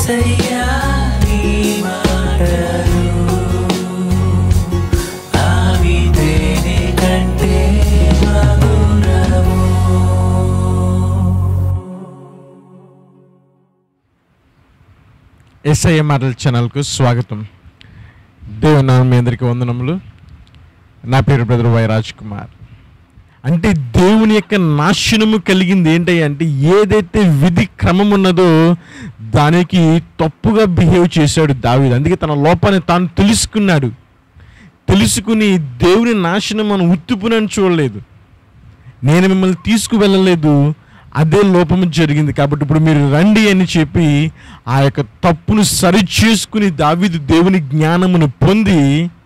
యేసయ్యా నీ మాటలు అవి తేనె కంటే మధురము ఎస్ఐ మాటల ఛానల్కు స్వాగతం దేవుని నామం మీ అందరికీ వందనములు నా పేరు బ్రదర్ వై రాజ్ కుమార్ అంటే దేవుని యొక్క నాశనము కలిగింది ఏంటి అంటే ఏదైతే విధి క్రమం ఉన్నదో దానికి తప్పుగా బిహేవ్ చేశాడు దావీదు అందుకే తన లోపాన్ని తాను తెలుసుకున్నాడు తెలుసుకుని దేవుని నాశనం మనం ఉత్తుపునని చూడలేదు నేను మిమ్మల్ని తీసుకువెళ్ళలేదు అదే లోపము జరిగింది కాబట్టి ఇప్పుడు మీరు రండి అని చెప్పి ఆ యొక్క తప్పును సరి చేసుకుని దావీదు దేవుని జ్ఞానమును పొంది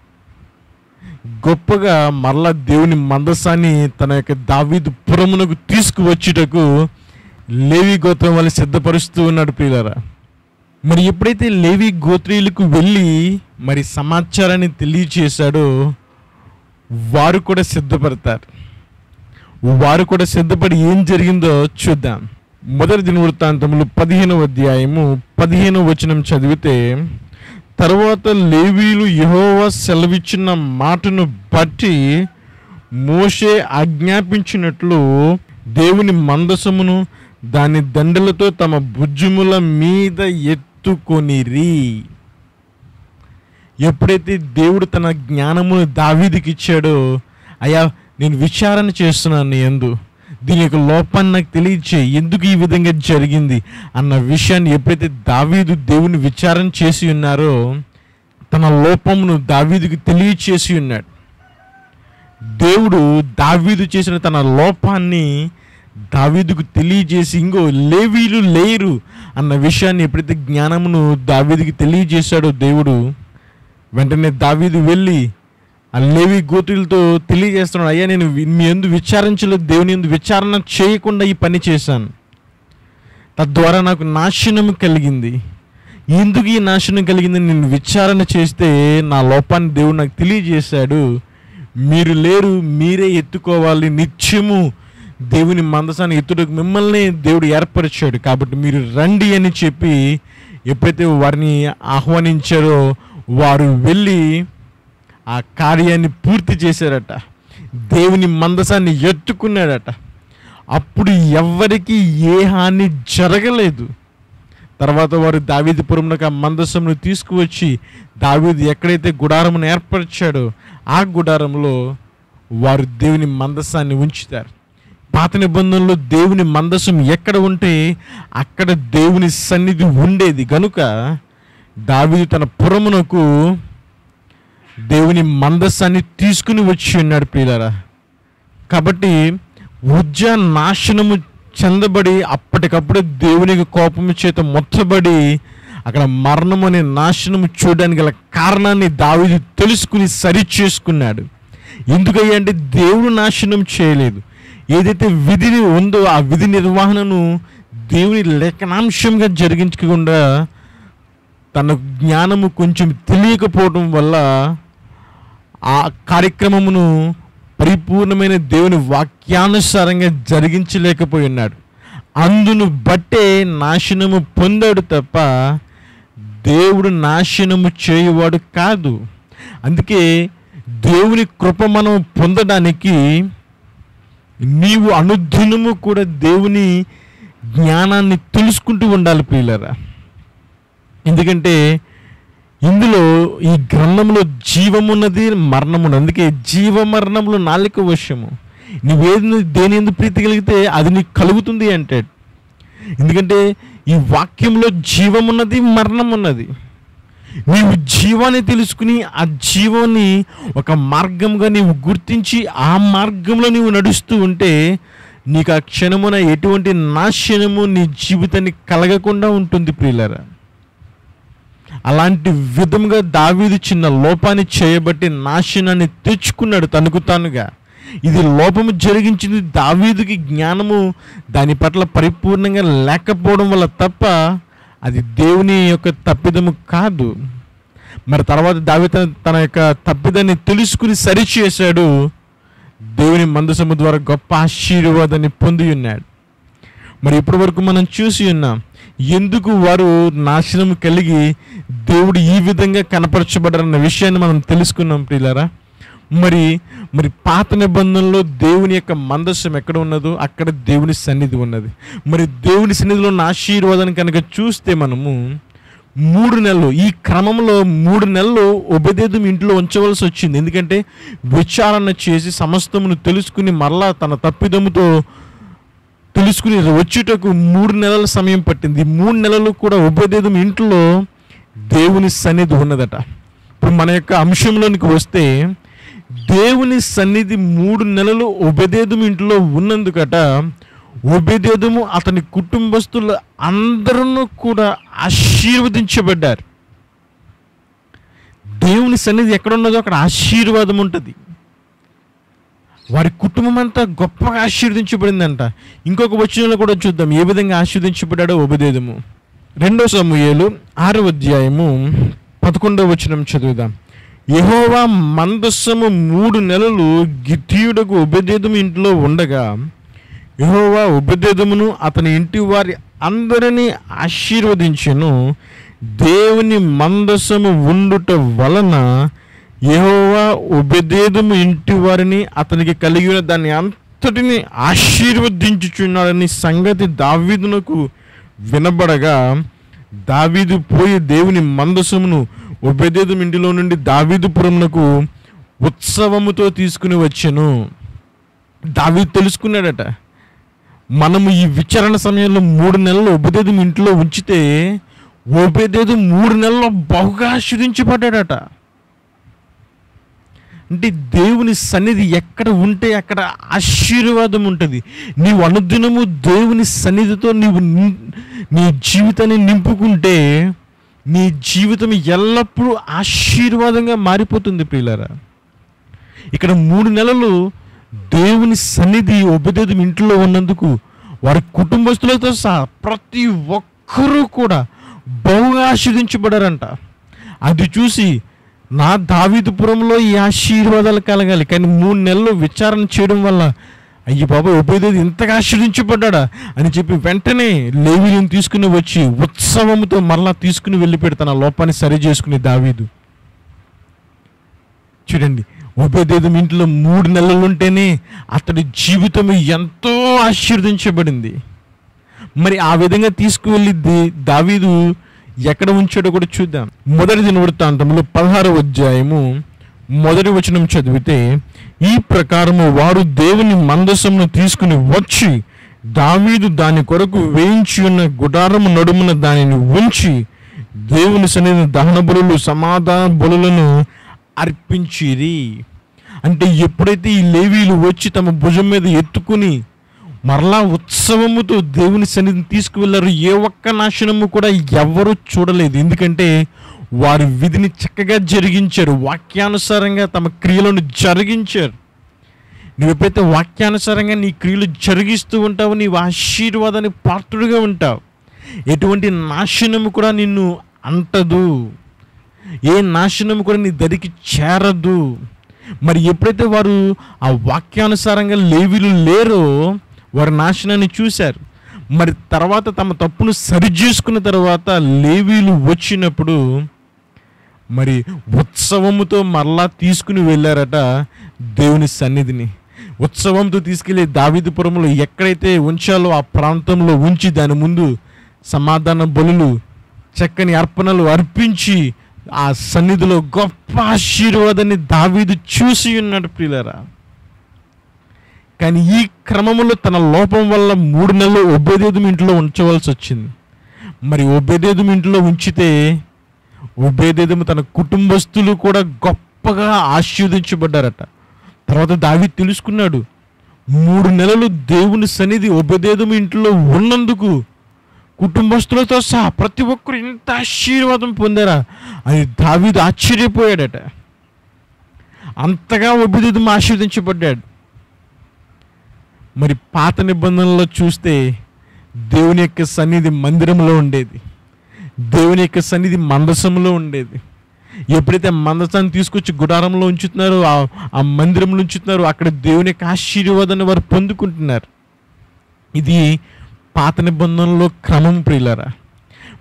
గొప్పగా మరలా దేవుని మందసాన్ని తన యొక్క దావీదు పురమునకు తీసుకువచ్చుటకు లేవి గోత్రం వాళ్ళు సిద్ధపరుస్తూ ఉన్నాడు ప్రియులరా మరి ఎప్పుడైతే లేవి గోత్రీయులకు వెళ్ళి మరి సమాచారాన్ని తెలియచేశాడో వారు కూడా సిద్ధపడతారు వారు కూడా సిద్ధపడి ఏం జరిగిందో చూద్దాం మొదటి దిన వృత్తాంతములు పదిహేనవ అధ్యాయము పదిహేనవ వచనం చదివితే తర్వాత లేవీలు యెహోవా సెలవిచ్చిన మాటను బట్టి మోషే ఆజ్ఞాపించినట్లు దేవుని మందసమును దాని దండలతో తమ భుజముల మీద ఎత్తుకొనిరి ఎప్పుడైతే దేవుడు తన జ్ఞానమును దావీదికి ఇచ్చాడో అయ్యా నేను విచారణ చేస్తున్నాను నీ ఎందు దీని యొక్క లోపాన్ని నాకు తెలియచే ఎందుకు ఈ విధంగా జరిగింది అన్న విషయాన్ని ఎప్పుడైతే దావీదు దేవుని విచారణ చేసి ఉన్నారో తన లోపమును దావీదుకి తెలియచేసి ఉన్నాడు దేవుడు దావీదు చేసిన తన లోపాన్ని దావీదుకు తెలియజేసి ఇంకో లేవీలు లేరు అన్న విషయాన్ని ఎప్పుడైతే జ్ఞానమును దావీదుకి తెలియజేశాడో దేవుడు వెంటనే దావీదు వెళ్ళి ఆ లేవి గోతులతో తెలియజేస్తున్నాడు అయ్యా నేను వి- మీ ఎందు విచారించలేదు దేవుని ఎందు విచారణ చేయకుండా ఈ పని చేశాను తద్వారా నాకు నాశనం కలిగింది ఎందుకు ఈ నాశనం కలిగింది నేను విచారణ చేస్తే నా లోపాన్ని దేవుడు నాకు తెలియజేశాడు మీరు లేరు మీరే ఎత్తుకోవాలి నిత్యము దేవుని మందసాన్ని ఎత్తుటకు మిమ్మల్ని దేవుడు ఏర్పరిచాడు కాబట్టి మీరు రండి అని చెప్పి ఎప్పుడైతే వారిని ఆహ్వానించారో వారు వెళ్ళి ఆ కార్యాన్ని పూర్తి చేశారట దేవుని మందసాన్ని ఎత్తుకున్నాడట అప్పుడు ఎవ్వరికి ఏ హాని జరగలేదు తర్వాత వారు దావీదుపురంలోకి ఆ మందసమును తీసుకువచ్చి దావీదు ఎక్కడైతే గుడారమును ఏర్పరిచాడో ఆ గుడారంలో వారు దేవుని మందసాన్ని ఉంచుతారు పాత నిబంధనలో దేవుని మందసం ఎక్కడ ఉంటే అక్కడ దేవుని సన్నిధి ఉండేది గనుక దావీదు తన పురమునకు దేవుని మందస్సాన్ని తీసుకుని వచ్చి ఉన్నాడు ప్రియులారా కాబట్టి ఉజ్జ నాశనము చెందబడి అప్పటికప్పుడు దేవునికి కోపము చేత మొత్తబడి అక్కడ మరణం అనే నాశనము చూడడానికి గల కారణాన్ని దావీదు తెలుసుకుని సరి చేసుకున్నాడు ఎందుకయ్యా అంటే దేవుడు నాశనం చేయలేదు ఏదైతే విధిని ఉందో ఆ విధి నిర్వహణను దేవుని లేఖనాంశంగా జరిగించకుండా తన జ్ఞానము కొంచెం తెలియకపోవడం వల్ల ఆ కార్యక్రమమును పరిపూర్ణమైన దేవుని వాక్యానుసారంగా జరిగించలేకపోయి ఉన్నాడు అందును బట్టే నాశనము పొందాడు తప్ప దేవుడు నాశనము చేయువాడు కాదు అందుకే దేవుని కృప మనం పొందడానికి నీవు అనుదినము కూడా దేవుని జ్ఞానాన్ని తెలుసుకుంటూ ఉండాలి ప్రియులరా ఎందుకంటే ఇందులో ఈ గ్రంథంలో జీవమున్నది మరణమున్నది అందుకే జీవ మరణములు నాలుక వశము నువ్వేది దేని ఎందు ప్రీతి కలిగితే అది నీకు కలుగుతుంది అంటాడు ఎందుకంటే ఈ వాక్యంలో జీవమున్నది మరణం ఉన్నది నీవు జీవాన్ని తెలుసుకుని ఆ జీవాన్ని ఒక మార్గంగా నీవు గుర్తించి ఆ మార్గంలో నీవు నడుస్తూ ఉంటే నీకు ఆ క్షణమున ఎటువంటి నాశనము నీ జీవితాన్ని కలగకుండా ఉంటుంది ప్రియులరా అలాంటి విధముగా దావీదు చిన్న లోపాన్ని చేయబట్టి నాశనాన్ని తెచ్చుకున్నాడు తనకు తానుగా ఇది లోపము జరిగించింది దావీదుకి జ్ఞానము దాని పట్ల పరిపూర్ణంగా లేకపోవడం వల్ల తప్ప అది దేవుని యొక్క తప్పిదము కాదు మరి తర్వాత దావి తన తన యొక్క తప్పిదాన్ని తెలుసుకుని సరిచేశాడు దేవుని మందసము ద్వారా గొప్ప ఆశీర్వాదాన్ని పొంది ఉన్నాడు మరి ఇప్పటి వరకు మనం చూసి ఉన్నాం ఎందుకు వారు నాశనం కలిగి దేవుడు ఈ విధంగా కనపరచబడారన్న విషయాన్ని మనం తెలుసుకున్నాం ప్రియులారా మరి మరి పాత నిబంధనలో దేవుని యొక్క మందస్సం ఎక్కడ ఉన్నదో అక్కడ దేవుని సన్నిధి ఉన్నది మరి దేవుని సన్నిధిలో ఉన్న ఆశీర్వాదాన్ని కనుక చూస్తే మనము మూడు నెలలు ఈ క్రమంలో మూడు నెలలు ఉపదేదం ఇంట్లో ఉంచవలసి వచ్చింది ఎందుకంటే విచారణ చేసి సమస్తమును తెలుసుకుని మరలా తన తప్పిదముతో తెలుసుకుని వచ్చుటకు మూడు నెలల సమయం పట్టింది ఈ మూడు నెలలు కూడా ఉపదేదం ఇంట్లో దేవుని సన్నిధి ఉన్నదట ఇప్పుడు మన యొక్క అంశంలోనికి వస్తే దేవుని సన్నిధి మూడు నెలలు ఉపదేదం ఇంట్లో ఉన్నందుకట ఉపదేదము అతని కుటుంబస్తులు అందరూ కూడా ఆశీర్వదించబడ్డారు దేవుని సన్నిధి ఎక్కడ ఉన్నదో అక్కడ ఆశీర్వాదం ఉంటుంది వారి కుటుంబం అంతా గొప్పగా ఆశీర్వదించబడిందంట ఇంకొక వచనంలో కూడా చూద్దాం ఏ విధంగా ఆశీర్వదించబడ్డాడో ఉపదేదము రెండో సమూహలు ఆరో అధ్యాయము పదకొండవ వచనం చదువుదాం యెహోవా మందస్సము మూడు నెలలు గిట్టియుడకు ఉపదేదము ఇంట్లో ఉండగా యెహోవా ఉపదేదమును అతని ఇంటి వారి అందరినీ ఆశీర్వదించెను దేవుని మందస్సము ఉండుట వలన యెహోవా ఉపదేదము ఇంటి వారిని అతనికి కలిగిన దాన్ని అంతటిని ఆశీర్వదించుచున్నాడని సంగతి దావీదునకు వినబడగా దావీదు పోయి దేవుని మందసమును ఉపదేదం ఇంటిలో నుండి దావీదుపురమునకు ఉత్సవముతో తీసుకుని వచ్చెను దావీదు తెలుసుకున్నాడట మనము ఈ విచారణ సమయంలో మూడు నెలలు ఉపదేదం ఇంట్లో ఉంచితే ఉపదేదు మూడు నెలల్లో బహుగా ఆశీర్దించబడ్డాడట అంటే దేవుని సన్నిధి ఎక్కడ ఉంటే అక్కడ ఆశీర్వాదం ఉంటుంది నీవు అనుదినము దేవుని సన్నిధితో నీవు నిం- నీ జీవితాన్ని నింపుకుంటే నీ జీవితం ఎల్లప్పుడూ ఆశీర్వాదంగా మారిపోతుంది ప్రియులారా ఇక్కడ మూడు నెలలు దేవుని సన్నిధి ఉపదేశం ఇంట్లో ఉన్నందుకు వారి కుటుంబస్తులతో సహా ప్రతి ఒక్కరూ కూడా బహుగా ఆశీర్దించబడారంట అది చూసి నా దావీదుపురంలో ఈ ఆశీర్వాదాలు కలగాలి కానీ మూడు నెలలు విచారణ చేయడం వల్ల అయ్యి బాబా ఉపదేశం ఇంతగా ఆశీర్దించబడ్డా అని చెప్పి వెంటనే లేవీలను తీసుకుని వచ్చి ఉత్సవంతో మరలా తీసుకుని వెళ్ళి పెడతాను ఆ లోపాన్ని సరి చేసుకుని దావీదు చూడండి ఉపదేశం ఇంట్లో మూడు నెలలు ఉంటేనే అతడి జీవితం ఎంతో ఆశీర్వదించబడింది మరి ఆ విధంగా తీసుకువెళ్ళి దే- దావీదు ఎక్కడ ఉంచాడో కూడా చూద్దాం మొదటి దినవృత్తాంతంలో పదహారవ అధ్యాయము మొదటి వచనం చదివితే ఈ ప్రకారము వారు దేవుని మందసమును తీసుకుని వచ్చి దావీదు దాని కొరకు వేయించి ఉన్న గుడారము నడుమున దానిని ఉంచి దేవుని సన్నిధిని దహన బలులు సమాధాన బలులను అర్పించిరి అంటే ఎప్పుడైతే ఈ లేవీలు వచ్చి తమ భుజం మీద ఎత్తుకుని మరలా ఉత్సవముతో దేవుని సన్నిధిని తీసుకువెళ్ళారు ఏ ఒక్క నాశనము కూడా ఎవరు చూడలేదు ఎందుకంటే వారి విధిని చక్కగా జరిగించారు వాక్యానుసారంగా తమ క్రియలను జరిగించారు నువ్వు ఎప్పుడైతే వాక్యానుసారంగా నీ క్రియలు జరిగిస్తూ ఉంటావో నీవు ఆశీర్వాదానికి పాత్రుడుగా ఉంటావు ఎటువంటి నాశనము కూడా నిన్ను అంటదు ఏ నాశనము కూడా నీ దరికి చేరదు మరి ఎప్పుడైతే వారు ఆ వాక్యానుసారంగా లేవీలు లేరో వారి నాశనాన్ని చూశారు మరి తర్వాత తమ తప్పును సరిచేసుకున్న తర్వాత లేవీలు వచ్చినప్పుడు మరి ఉత్సవముతో మరలా తీసుకుని వెళ్ళారట దేవుని సన్నిధిని ఉత్సవంతో తీసుకెళ్లి దావిదుపురంలో ఎక్కడైతే ఉంచాలో ఆ ప్రాంతంలో ఉంచి దాని ముందు సమాధాన బలులు చక్కని అర్పణలు అర్పించి ఆ సన్నిధిలో గొప్ప ఆశీర్వాదాన్ని దావీదు చూసి ఉన్నాడు ప్రియులరా కానీ ఈ క్రమంలో తన లోపం వల్ల మూడు నెలలు ఒబేదేదం ఇంట్లో ఉంచవలసి వచ్చింది మరి ఒబేదేదం ఇంట్లో ఉంచితే ఒబేదేదము తన కుటుంబస్తులు కూడా గొప్పగా ఆశీర్వదించబడ్డారట తర్వాత దావి తెలుసుకున్నాడు మూడు నెలలు దేవుని సన్నిధి ఒబేదేదము ఇంట్లో ఉన్నందుకు కుటుంబస్తులతో సహా ప్రతి ఒక్కరు ఇంత ఆశీర్వాదం పొందారా అని దావీదు ఆశ్చర్యపోయాడట అంతగా ఒబేదేదం ఆశీర్వదించబడ్డాడు మరి పాత నిబంధనలో చూస్తే దేవుని యొక్క సన్నిధి మందిరంలో ఉండేది దేవుని యొక్క సన్నిధి మందసంలో ఉండేది ఎప్పుడైతే మందసాన్ని తీసుకొచ్చి గుడారంలో ఉంచుతున్నారో ఆ ఆ మందిరంలో ఉంచుతున్నారో అక్కడ దేవుని యొక్క ఆశీర్వాదాన్ని వారు పొందుకుంటున్నారు ఇది పాత నిబంధనలో క్రమం ప్రియులరా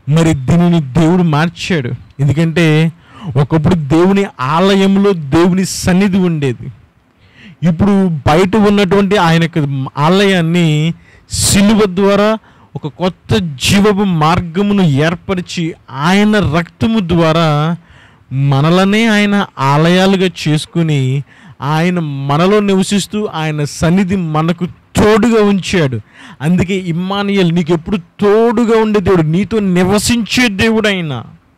మరి దీనిని దేవుడు మార్చాడు ఎందుకంటే ఒకప్పుడు దేవుని ఆలయంలో దేవుని సన్నిధి ఉండేది ఇప్పుడు బయట ఉన్నటువంటి ఆయన యొక్క ఆలయాన్ని సిలువ ద్వారా ఒక కొత్త జీవపు మార్గమును ఏర్పరిచి ఆయన రక్తము ద్వారా మనలనే ఆయన ఆలయాలుగా చేసుకుని ఆయన మనలో నివసిస్తూ ఆయన సన్నిధి మనకు తోడుగా ఉంచాడు అందుకే ఇమ్మానియల్ నీకు ఎప్పుడు తోడుగా ఉండే దేవుడు నీతో నివసించే దేవుడు ఆయన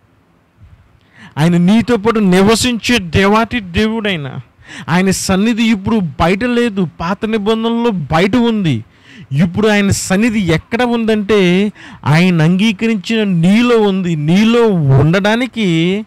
ఆయన నీతో పాటు నివసించే దేవాటి దేవుడైన ఆయన సన్నిధి ఇప్పుడు బయట లేదు పాత నిబంధనలో బయట ఉంది ఇప్పుడు ఆయన సన్నిధి ఎక్కడ ఉందంటే ఆయన అంగీకరించిన నీలో ఉంది నీలో ఉండడానికి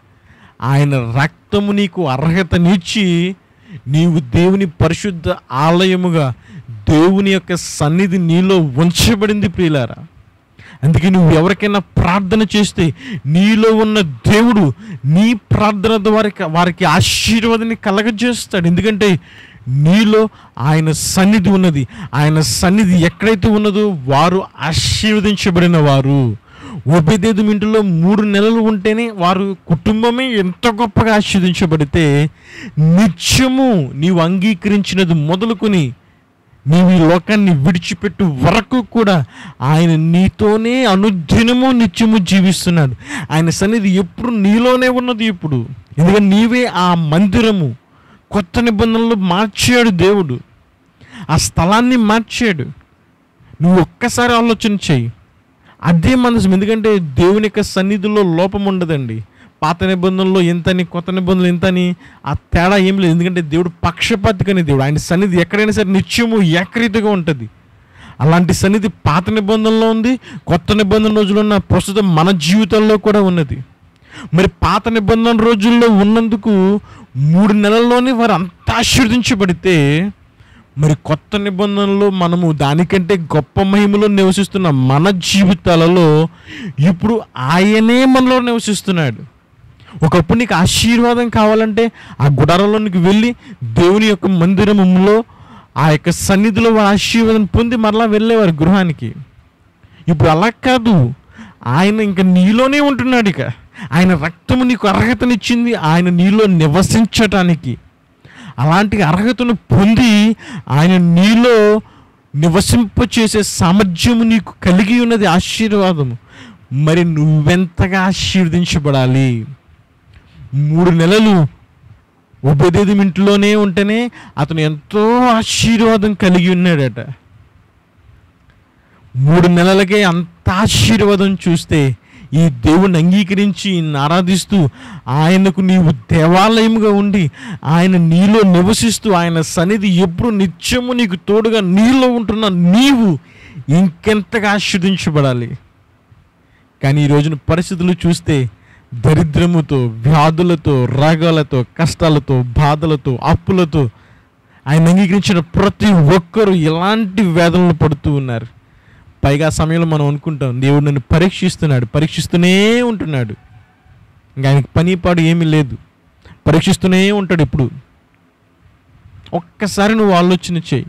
ఆయన రక్తము నీకు అర్హతనిచ్చి నీవు దేవుని పరిశుద్ధ ఆలయముగా దేవుని యొక్క సన్నిధి నీలో ఉంచబడింది ప్రియులారా అందుకే నువ్వు ఎవరికైనా ప్రార్థన చేస్తే నీలో ఉన్న దేవుడు నీ ప్రార్థన ద్వారా వారికి ఆశీర్వాదాన్ని కలగజేస్తాడు ఎందుకంటే నీలో ఆయన సన్నిధి ఉన్నది ఆయన సన్నిధి ఎక్కడైతే ఉన్నదో వారు ఆశీర్వదించబడిన వారు ఒబేదేదు ఇంటిలో మూడు నెలలు ఉంటేనే వారు కుటుంబమే ఎంత గొప్పగా ఆశీర్వదించబడితే నిత్యము నీవు అంగీకరించినది మొదలుకొని నీవు ఈ లోకాన్ని విడిచిపెట్టు వరకు కూడా ఆయన నీతోనే అనుదినము నిత్యము జీవిస్తున్నాడు ఆయన సన్నిధి ఎప్పుడు నీలోనే ఉన్నది ఇప్పుడు ఎందుకంటే నీవే ఆ మందిరము కొత్త నిబంధనలు మార్చాడు దేవుడు ఆ స్థలాన్ని మార్చాడు నువ్వు ఒక్కసారి ఆలోచన చేయి అదే మనసు ఎందుకంటే దేవుని యొక్క సన్నిధిలో లోపం ఉండదండి పాత నిబంధనలో ఎంతని కొత్త నిబంధనలు ఎంతని ఆ తేడా ఏం లేదు ఎందుకంటే దేవుడు పక్షపాతికని దేవుడు ఆయన సన్నిధి ఎక్కడైనా సరే నిత్యము ఏకరీతిగా ఉంటుంది అలాంటి సన్నిధి పాత నిబంధనలో ఉంది కొత్త నిబంధన రోజుల్లో ఉన్న ప్రస్తుతం మన జీవితంలో కూడా ఉన్నది మరి పాత నిబంధన రోజుల్లో ఉన్నందుకు మూడు నెలల్లోనే వారు అంత ఆశీర్వదించబడితే మరి కొత్త నిబంధనలో మనము దానికంటే గొప్ప మహిమలో నివసిస్తున్న మన జీవితాలలో ఇప్పుడు ఆయనే మనలో నివసిస్తున్నాడు ఒకప్పుడు నీకు ఆశీర్వాదం కావాలంటే ఆ గుడారంలోనికి వెళ్ళి దేవుని యొక్క మందిరములో ఆ యొక్క సన్నిధిలో వారు ఆశీర్వాదం పొంది మరలా వెళ్ళేవారు గృహానికి ఇప్పుడు అలా కాదు ఆయన ఇంకా నీలోనే ఉంటున్నాడు ఇక ఆయన రక్తము నీకు అర్హతనిచ్చింది ఆయన నీలో నివసించటానికి అలాంటి అర్హతను పొంది ఆయన నీలో నివసింపచేసే సామర్థ్యము నీకు కలిగి ఉన్నది ఆశీర్వాదము మరి నువ్వెంతగా ఆశీర్వదించబడాలి మూడు నెలలు ఉపదేదం ఇంట్లోనే ఉంటేనే అతను ఎంతో ఆశీర్వాదం కలిగి ఉన్నాడట మూడు నెలలకే అంత ఆశీర్వాదం చూస్తే ఈ దేవుణ్ణి అంగీకరించి ఈయన్ని ఆరాధిస్తూ ఆయనకు నీవు దేవాలయముగా ఉండి ఆయన నీలో నివసిస్తూ ఆయన సన్నిధి ఎప్పుడు నిత్యము నీకు తోడుగా నీలో ఉంటున్న నీవు ఇంకెంతగా ఆశీర్దించబడాలి కానీ ఈ రోజున పరిస్థితులు చూస్తే దరిద్రముతో వ్యాధులతో రాగాలతో కష్టాలతో బాధలతో అప్పులతో ఆయన అంగీకరించిన ప్రతి ఒక్కరూ ఎలాంటి వేదనలు పడుతూ ఉన్నారు పైగా ఆ సమయంలో మనం అనుకుంటాం దేవుడు నన్ను పరీక్షిస్తున్నాడు పరీక్షిస్తూనే ఉంటున్నాడు ఇంకా ఆయనకి పని పాడు ఏమీ లేదు పరీక్షిస్తూనే ఉంటాడు ఇప్పుడు ఒక్కసారి నువ్వు ఆలోచన చేయి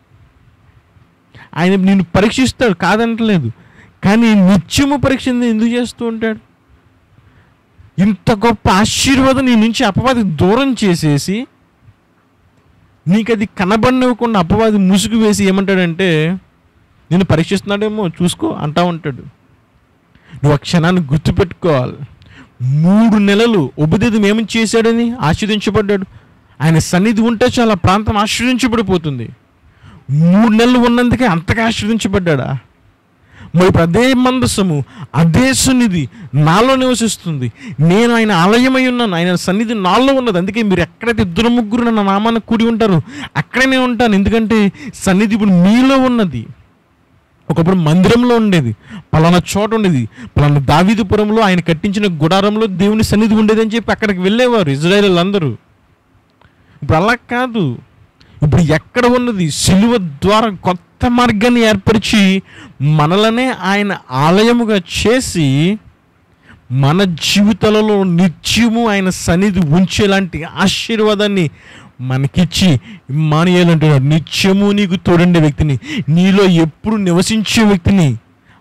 ఆయన నిన్ను పరీక్షిస్తాడు కాదంటలేదు కానీ నిత్యము పరీక్ష ఎందుకు చేస్తూ ఉంటాడు ఇంత గొప్ప ఆశీర్వాదం నీ నుంచి అపవాది దూరం చేసేసి నీకు అది కనబడినవ్వకుండా అపవాది ముసుగు వేసి ఏమంటాడంటే నేను పరీక్షిస్తున్నాడేమో చూసుకో అంటా ఉంటాడు నువ్వు ఆ క్షణాన్ని గుర్తుపెట్టుకోవాలి మూడు నెలలు ఉపదేశం ఏమని చేశాడని ఆశీర్దించబడ్డాడు ఆయన సన్నిధి ఉంటే చాలా ప్రాంతం ఆశ్రయించబడిపోతుంది మూడు నెలలు ఉన్నందుకే అంతగా ఆశ్రయించబడ్డా మరి ఇప్పుడు అదే మందసము అదే సన్నిధి నాలో నివసిస్తుంది నేను ఆయన ఆలయమై ఉన్నాను ఆయన సన్నిధి నాలో ఉన్నది అందుకే మీరు ఎక్కడైతే ఇద్దరు ముగ్గురు నా నామాన్ని కూడి ఉంటారు అక్కడే నేను ఉంటాను ఎందుకంటే సన్నిధి ఇప్పుడు మీలో ఉన్నది ఒకప్పుడు మందిరంలో ఉండేది పలానా చోట ఉండేది పలానా దావీదుపురంలో ఆయన కట్టించిన గుడారంలో దేవుని సన్నిధి ఉండేది అని చెప్పి అక్కడికి వెళ్ళేవారు ఇజ్రాయేల్ అందరూ ఇప్పుడు అలా కాదు ఇప్పుడు ఎక్కడ ఉన్నది సిలువ ద్వారా కొత్త మార్గాన్ని ఏర్పరిచి మనలనే ఆయన ఆలయముగా చేసి మన జీవితాలలో నిత్యము ఆయన సన్నిధి ఉంచేలాంటి ఆశీర్వాదాన్ని మనకిచ్చి ఇమ్మానియాలు అంటున్నాడు నిత్యము నీకు తోడండే వ్యక్తిని నీలో ఎప్పుడు నివసించే వ్యక్తిని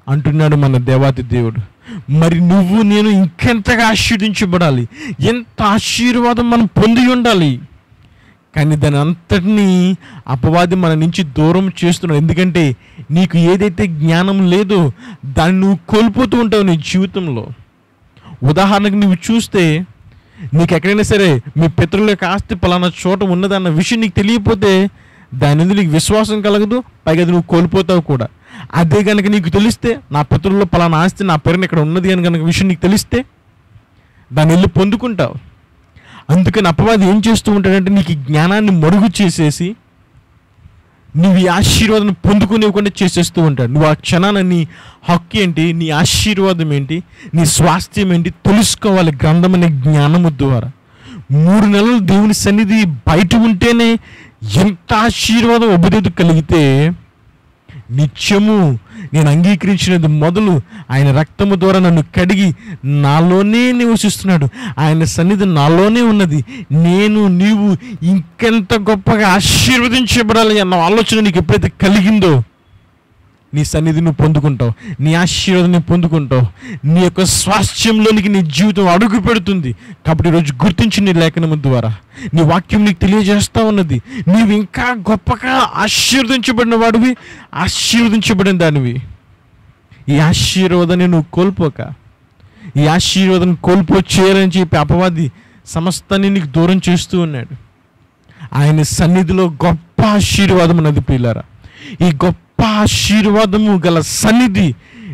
అంటున్నాడు మన దేవాతి దేవుడు మరి నువ్వు నేను ఇంకెంతగా ఆశీర్వదించబడాలి ఎంత ఆశీర్వాదం మనం పొంది ఉండాలి కానీ దాని అంతటినీ అపవాది మన నుంచి దూరం చేస్తున్నాడు ఎందుకంటే నీకు ఏదైతే జ్ఞానం లేదో దాన్ని నువ్వు కోల్పోతూ ఉంటావు నీ జీవితంలో ఉదాహరణకు నువ్వు చూస్తే నీకు ఎక్కడైనా సరే మీ పితరుల యొక్క ఆస్తి పలానా చోట ఉన్నదన్న విషయం నీకు తెలియకపోతే దాని మీద నీకు విశ్వాసం కలగదు పైగా అది నువ్వు కోల్పోతావు కూడా అదే కనుక నీకు తెలిస్తే నా పితరుల్లో పలానా ఆస్తి నా పేరున ఇక్కడ ఉన్నది అని కనుక విషయం నీకు తెలిస్తే దాన్ని వెళ్ళి పొందుకుంటావు అందుకని అపవాది ఏం చేస్తూ ఉంటాడంటే నీకు ఈ జ్ఞానాన్ని మరుగు చేసేసి నువ్వు ఈ ఆశీర్వాదం పొందుకునేవ్వకుండా చేసేస్తూ ఉంటాడు నువ్వు ఆ క్షణాన నీ హక్కు ఏంటి నీ ఆశీర్వాదం ఏంటి నీ స్వాస్థ్యం ఏంటి తెలుసుకోవాలి గ్రంథం అనే జ్ఞానము ద్వారా మూడు నెలలు దేవుని సన్నిధి బయట ఉంటేనే ఎంత ఆశీర్వాదం ఉపదేదు కలిగితే నిత్యము నేను అంగీకరించినది మొదలు ఆయన రక్తము ద్వారా నన్ను కడిగి నాలోనే నివసిస్తున్నాడు ఆయన సన్నిధి నాలోనే ఉన్నది నేను నీవు ఇంకెంత గొప్పగా ఆశీర్వదించబడాలి అన్న ఆలోచన నీకు ఎప్పుడైతే కలిగిందో నీ సన్నిధి నువ్వు పొందుకుంటావు నీ ఆశీర్వాదం నువ్వు పొందుకుంటావు నీ యొక్క స్వాస్థ్యంలోనికి నీ జీవితం అడుగు పెడుతుంది కాబట్టి ఈరోజు గుర్తించి నీ లేఖనము ద్వారా నీ వాక్యం నీకు తెలియజేస్తా ఉన్నది నీవు ఇంకా గొప్పగా ఆశీర్వదించబడిన వాడివి ఆశీర్వదించబడిన దానివి ఈ ఆశీర్వాదాన్ని నువ్వు కోల్పోక ఈ ఆశీర్వాదం కోల్పో చేయాలని చెప్పి అపవాది సమస్తాన్ని నీకు దూరం చేస్తూ ఉన్నాడు ఆయన సన్నిధిలో గొప్ప ఆశీర్వాదం ఉన్నది పిల్లరా ఈ గొప్ప ఆశీర్వాదము గల సన్నిధి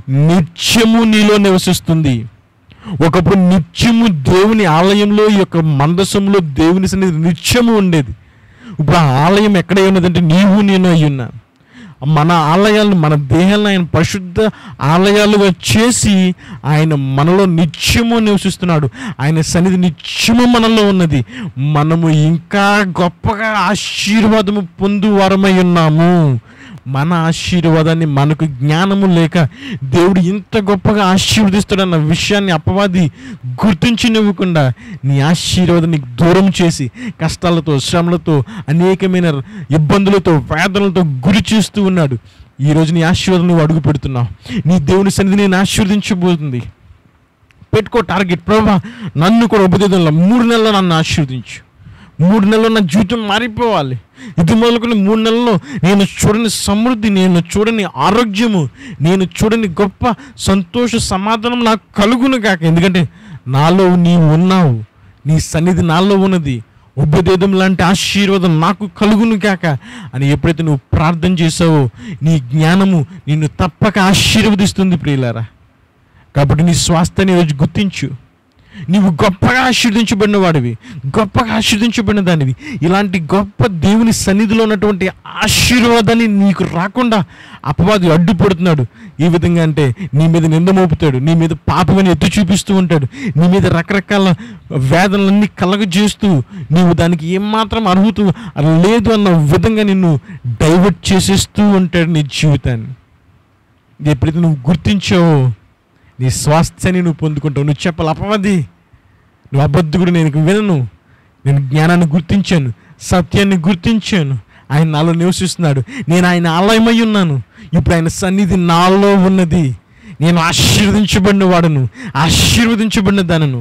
నిత్యము నీలో నివసిస్తుంది ఒకప్పుడు నిత్యము దేవుని ఆలయంలో ఈ యొక్క మందసంలో దేవుని సన్నిధి నిత్యము ఉండేది ఇప్పుడు ఆ ఆలయం ఎక్కడ ఉన్నదంటే నీవు నేను అయి ఉన్నా మన ఆలయాలను మన దేహాలను ఆయన పరిశుద్ధ ఆలయాలుగా చేసి ఆయన మనలో నిత్యము నివసిస్తున్నాడు ఆయన సన్నిధి నిత్యము మనలో ఉన్నది మనము ఇంకా గొప్పగా ఆశీర్వాదము పొందు వారమై ఉన్నాము మన ఆశీర్వాదాన్ని మనకు జ్ఞానము లేక దేవుడు ఇంత గొప్పగా ఆశీర్వదిస్తాడన్న విషయాన్ని అపవాది గుర్తించినివ్వకుండా నీ ఆశీర్వాదాన్ని దూరం చేసి కష్టాలతో శ్రమలతో అనేకమైన ఇబ్బందులతో వేదనలతో గురి చేస్తూ ఉన్నాడు ఈరోజు నీ ఆశీర్వాదం నువ్వు అడుగు పెడుతున్నావు నీ దేవుని సన్నిధి నేను ఆశీర్వదించబోతుంది పెట్టుకో టార్గెట్ ప్రభా నన్ను కూడా ఉపదేశంలో మూడు నెలలు నన్ను ఆశీర్వదించు మూడు నెలలు నా జీవితం మారిపోవాలి ఇది మొదలుకొని మూడు నెలల్లో నేను చూడని సమృద్ధి నేను చూడని ఆరోగ్యము నేను చూడని గొప్ప సంతోష సమాధానం నాకు కలుగును కాక ఎందుకంటే నాలో నీవు ఉన్నావు నీ సన్నిధి నాలో ఉన్నది ఉపదేదం లాంటి ఆశీర్వాదం నాకు కలుగును కాక అని ఎప్పుడైతే నువ్వు ప్రార్థన చేసావో నీ జ్ఞానము నిన్ను తప్పక ఆశీర్వదిస్తుంది ప్రియులారా కాబట్టి నీ స్వాస్థ్యాన్ని ఈరోజు గుర్తించు నీవు గొప్పగా ఆశీర్దించబడిన వాడివి గొప్పగా ఆశీర్దించబడిన దానివి ఇలాంటి గొప్ప దేవుని సన్నిధిలో ఉన్నటువంటి ఆశీర్వాదాన్ని నీకు రాకుండా అపవాది అడ్డుపడుతున్నాడు ఈ విధంగా అంటే నీ మీద నింద మోపుతాడు నీ మీద పాపమని ఎత్తి చూపిస్తూ ఉంటాడు నీ మీద రకరకాల వేదనలన్నీ కలగజేస్తూ నీవు దానికి ఏమాత్రం అర్హత లేదు అన్న విధంగా నిన్ను డైవర్ట్ చేసేస్తూ ఉంటాడు నీ జీవితాన్ని ఇది ఎప్పుడైతే నువ్వు గుర్తించావో నీ స్వాస్థ్యాన్ని నువ్వు పొందుకుంటావు నువ్వు చెప్పాలి అపవాది నువ్వు అబద్ధకుడు నేను ఇక వినను నేను జ్ఞానాన్ని గుర్తించాను సత్యాన్ని గుర్తించాను ఆయన నాలో నివసిస్తున్నాడు నేను ఆయన ఆలయమై ఉన్నాను ఇప్పుడు ఆయన సన్నిధి నాలో ఉన్నది నేను ఆశీర్వదించబడిన వాడను ఆశీర్వదించబడిన దానను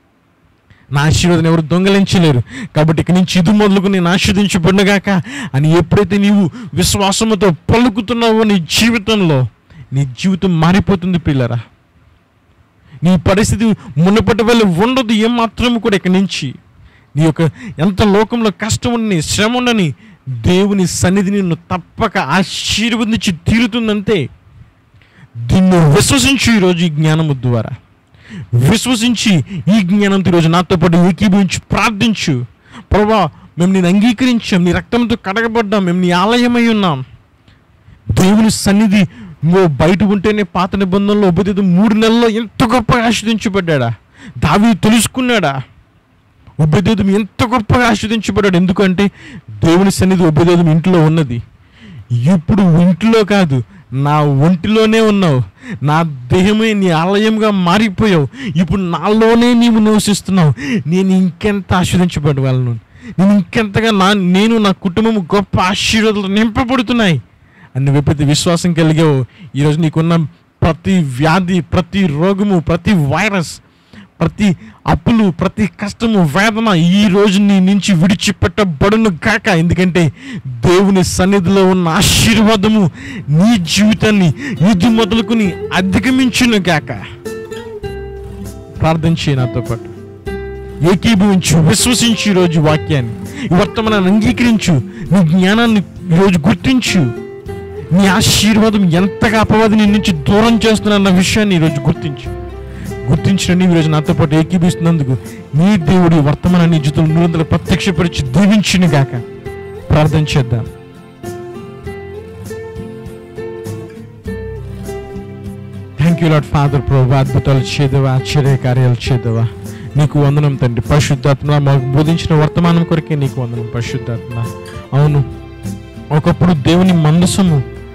నా ఆశీర్వాదం ఎవరు దొంగలించలేరు కాబట్టి ఇక నుంచి ఇది మొదలుకు నేను ఆశీర్వదించబడినగాక అని ఎప్పుడైతే నీవు విశ్వాసముతో పలుకుతున్నావో నీ జీవితంలో నీ జీవితం మారిపోతుంది పిల్లరా నీ పరిస్థితి మునుపటి వల్ల ఉండదు ఏమాత్రం కూడా ఇక్కడి నుంచి నీ యొక్క ఎంత లోకంలో కష్టం ఉండని శ్రమ ఉండని దేవుని సన్నిధి నిన్ను తప్పక ఆశీర్వదించి తీరుతుందంతే దీన్ని విశ్వసించు ఈరోజు ఈ జ్ఞానము ద్వారా విశ్వసించి ఈ జ్ఞానంతో ఈరోజు నాతో పాటు ఏకీభవించి ప్రార్థించు ప్రభా మేము నేను అంగీకరించాం నీ రక్తంతో కడగబడ్డాం మేము నీ ఆలయమై ఉన్నాం దేవుని సన్నిధి నువ్వు బయట ఉంటేనే పాత నిబంధనలో ఉపదేశం మూడు నెలల్లో ఎంత గొప్పగా ఆశ్రదించబడ్డా దావి తెలుసుకున్నాడా ఉపదేశం ఎంత గొప్పగా ఆశ్రదించబడ్డాడు ఎందుకంటే దేవుని సన్నిధి ఉపదేశం ఇంట్లో ఉన్నది ఇప్పుడు ఇంట్లో కాదు నా ఒంటిలోనే ఉన్నావు నా దేహమే నీ ఆలయంగా మారిపోయావు ఇప్పుడు నాలోనే నీవు నివసిస్తున్నావు నేను ఇంకెంత ఆశ్రదించబడగలను నేను ఇంకెంతగా నా నేను నా కుటుంబం గొప్ప ఆశీర్వాదాలు నింపబడుతున్నాయి అని నువ్వు ఎప్పుడైతే విశ్వాసం కలిగావో ఈరోజు నీకున్న ప్రతి వ్యాధి ప్రతి రోగము ప్రతి వైరస్ ప్రతి అప్పులు ప్రతి కష్టము వేదన ఈ రోజు నీ నుంచి విడిచిపెట్టబడును కాక ఎందుకంటే దేవుని సన్నిధిలో ఉన్న ఆశీర్వాదము నీ జీవితాన్ని ఇది మొదలుకుని అధిగమించును గాక ప్రార్థన చేయి నాతో పాటు ఏకీభవించు విశ్వసించు ఈరోజు వాక్యాన్ని ఈ వర్తమానాన్ని అంగీకరించు నీ జ్ఞానాన్ని ఈరోజు గుర్తించు నీ ఆశీర్వాదం ఎంతగా అపవాది నీ నుంచి దూరం చేస్తున్న విషయాన్ని ఈరోజు గుర్తించు గుర్తించిన నీవు ఈరోజు నాతో పాటు ఏకీభిస్తున్నందుకు నీ దేవుడి వర్తమానాన్ని జీవితంలో నిరంతరం ప్రత్యక్షపరిచి దీవించును గాక ప్రార్థన చేద్దాం థ్యాంక్ యూ లాడ్ ఫాదర్ ప్రభు అద్భుతాలు చేదవా ఆశ్చర్య కార్యాలు చేదవా నీకు వందనం తండ్రి పరిశుద్ధాత్మ మాకు బోధించిన వర్తమానం కొరకే నీకు వందనం పరిశుద్ధాత్మ అవును ఒకప్పుడు దేవుని మందసము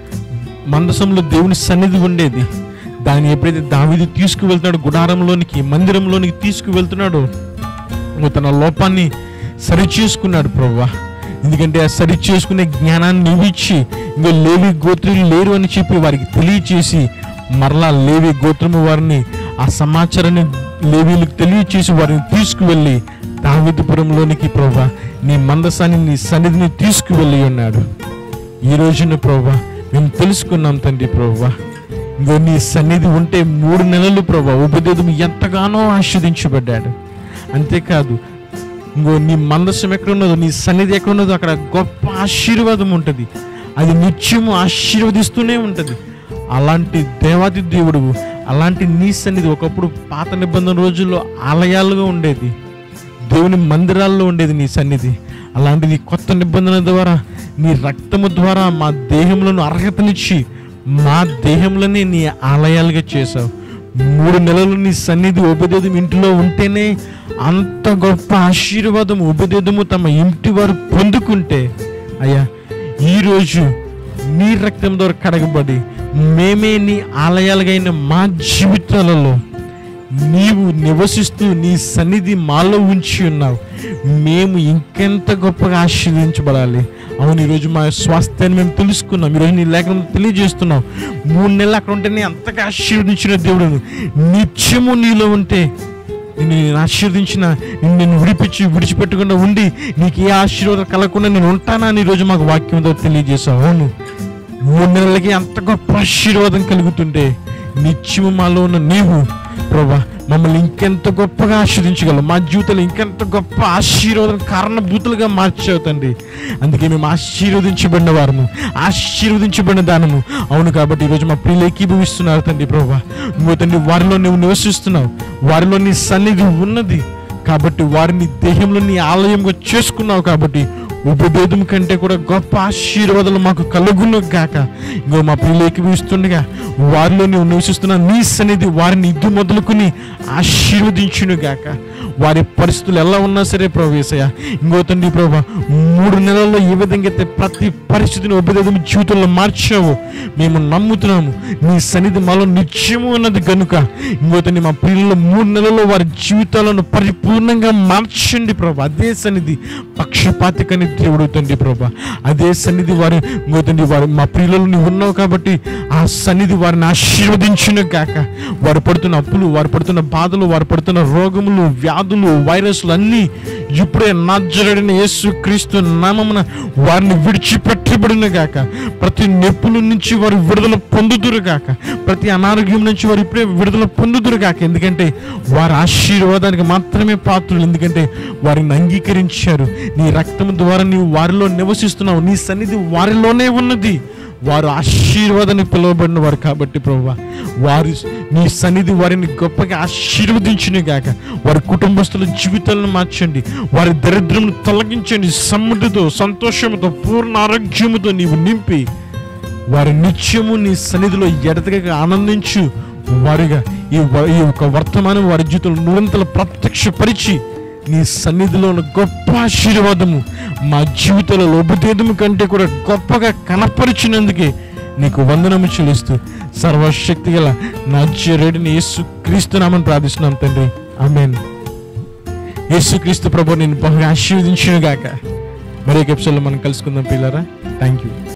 మందసంలో దేవుని సన్నిధి ఉండేది దాన్ని ఎప్పుడైతే దావిది తీసుకువెళ్తున్నాడు గుడారంలోనికి మందిరంలోనికి తీసుకువెళ్తున్నాడో నువ్వు తన లోపాన్ని సరిచేసుకున్నాడు ప్రవ్వా ఎందుకంటే ఆ సరి చేసుకునే జ్ఞానాన్ని నువ్వు ఇచ్చి ఇంకో లేవి గోత్రులు లేరు అని చెప్పి వారికి తెలియచేసి మరలా లేవి గోత్రము వారిని ఆ సమాచారాన్ని లేవీలకు తెలియచేసి వారిని తీసుకువెళ్ళి దావిదపురంలోనికి ప్రభా నీ మందసాన్ని నీ సన్నిధిని తీసుకువెళ్ళి ఉన్నాడు ఈ రోజున ప్రభా మేము తెలుసుకున్నాం తండ్రి ప్రభా ఇంకో నీ సన్నిధి ఉంటే మూడు నెలలు ప్రభా ఉపదేశం ఎంతగానో ఆస్వాదించబడ్డాడు అంతేకాదు ఇంకో నీ మందసం ఎక్కడ ఉన్నదో నీ సన్నిధి ఎక్కడ ఉన్నదో అక్కడ గొప్ప ఆశీర్వాదం ఉంటుంది అది నిత్యము ఆశీర్వదిస్తూనే ఉంటుంది అలాంటి దేవాది దేవుడు అలాంటి నీ సన్నిధి ఒకప్పుడు పాత నిబంధన రోజుల్లో ఆలయాలుగా ఉండేది దేవుని మందిరాల్లో ఉండేది నీ సన్నిధి అలాంటిది కొత్త నిబంధన ద్వారా నీ రక్తము ద్వారా మా దేహంలోను అర్హతనిచ్చి మా దేహంలోనే నీ ఆలయాలుగా చేశావు మూడు నెలలు నీ సన్నిధి ఉపదేశం ఇంటిలో ఉంటేనే అంత గొప్ప ఆశీర్వాదం ఉపదేశము తమ ఇంటి వారు పొందుకుంటే అయ్యా ఈరోజు నీ రక్తం ద్వారా కడగబడి మేమే నీ ఆలయాలుగైన మా జీవితాలలో నీవు నివసిస్తూ నీ సన్నిధి మాలో ఉంచి ఉన్నావు మేము ఇంకెంత గొప్పగా ఆశీర్వదించబడాలి అవును ఈరోజు మా స్వాస్థ్యాన్ని మేము తెలుసుకున్నాం ఈరోజు నీ లేఖనం తెలియజేస్తున్నావు మూడు నెలలు అక్కడ ఉంటేనే అంతగా ఆశీర్వదించిన దేవుడు నిత్యము నీలో ఉంటే నిన్ను నేను ఆశీర్వదించిన నిన్ను నేను విడిపించి విడిచిపెట్టకుండా ఉండి నీకు ఏ ఆశీర్వాదం కలగకుండా నేను ఉంటానా అని ఈరోజు మాకు వాక్యంతో తెలియజేశావు అవును మూడు నెలలకి అంత గొప్ప ఆశీర్వాదం కలుగుతుంటే నిత్యము మాలో ఉన్న నీవు ప్రభా మమ్మల్ని ఇంకెంత గొప్పగా ఆశీర్వదించగలవు మా జీవితంలో ఇంకెంత గొప్ప ఆశీర్వాదం కారణభూతులుగా మార్చావు తండ్రి అందుకే మేము ఆశీర్వదించబడిన వారము ఆశీర్వదించబడిన దానము అవును కాబట్టి ఈరోజు మా ప్రియులు ఏకీభవిస్తున్నారు తండ్రి ప్రభా నువ్వు తండ్రి వారిలో నువ్వు నివసిస్తున్నావు వారిలో నీ సన్నిధి ఉన్నది కాబట్టి వారిని దేహంలో నీ ఆలయంగా చేసుకున్నావు కాబట్టి ఉపభేదం కంటే కూడా గొప్ప ఆశీర్వాదాలు మాకు కలుగును గాక ఇంకో మా ప్రియులు ఏకీభవిస్తుండగా వారిలో నువ్వు నివసిస్తున్న నీ సన్నిధి వారిని ఇద్దు మొదలుకుని ఆశీర్వదించును గాక వారి పరిస్థితులు ఎలా ఉన్నా సరే ప్రవేశయ్య ఇంకో తండ్రి ప్రభా మూడు నెలల్లో ఏ విధంగా అయితే ప్రతి పరిస్థితిని ఉపదేశం జీవితంలో మార్చావు మేము నమ్ముతున్నాము నీ సన్నిధి మాలో నిత్యము ఉన్నది కనుక ఇంకో తండ్రి మా ప్రియులలో మూడు నెలల్లో వారి జీవితాలను పరిపూర్ణంగా మార్చండి ప్రభా అదే సన్నిధి పక్షపాతికని దేవుడు తండ్రి ప్రభా అదే సన్నిధి వారి ఇంకో తండ్రి వారి మా ప్రియులలో నువ్వు ఉన్నావు కాబట్టి ఆ సన్నిధి వారిని ఆశీర్వదించును గాక వారు పడుతున్న అప్పులు వారు పడుతున్న బాధలు వారు పడుతున్న రోగములు వ్యాధులు వైరస్లు అన్నీ ఇప్పుడే నజరడిన యేసు క్రీస్తు నామమున వారిని విడిచిపెట్టబడిన గాక ప్రతి నొప్పుల నుంచి వారు విడుదల పొందుదురు గాక ప్రతి అనారోగ్యం నుంచి వారు ఇప్పుడే విడుదల పొందుదురు గాక ఎందుకంటే వారి ఆశీర్వాదానికి మాత్రమే పాత్రులు ఎందుకంటే వారిని అంగీకరించారు నీ రక్తం ద్వారా నీవు వారిలో నివసిస్తున్నావు నీ సన్నిధి వారిలోనే ఉన్నది వారు ఆశీర్వాదానికి పిలువబడిన వారు కాబట్టి ప్రభు వారి నీ సన్నిధి వారిని గొప్పగా ఆశీర్వదించును గాక వారి కుటుంబస్తుల జీవితాలను మార్చండి వారి దరిద్రమును తొలగించండి సమ్ముడితో సంతోషముతో పూర్ణ ఆరోగ్యముతో నీవు నింపి వారి నిత్యము నీ సన్నిధిలో ఎడతగా ఆనందించు వారిగా ఈ వ- ఈ యొక్క వర్తమానం వారి జీవితంలో నిరంతరం ప్రత్యక్షపరిచి నీ సన్నిధిలో ఉన్న గొప్ప ఆశీర్వాదము మా జీవితంలో ఉపదేదము కంటే కూడా గొప్పగా కనపరిచినందుకే నీకు వందనము చెల్లిస్తూ సర్వశక్తి గల నా రెడ్డిని యేసు క్రీస్తు నామని ప్రార్థిస్తున్నాం తండ్రి ఆమెన్ యేసు క్రీస్తు ప్రభు నేను బహుగా ఆశీర్వదించును గాక మరొక ఎపిసోడ్లో మనం కలుసుకుందాం పిల్లరా థ్యాంక్ యూ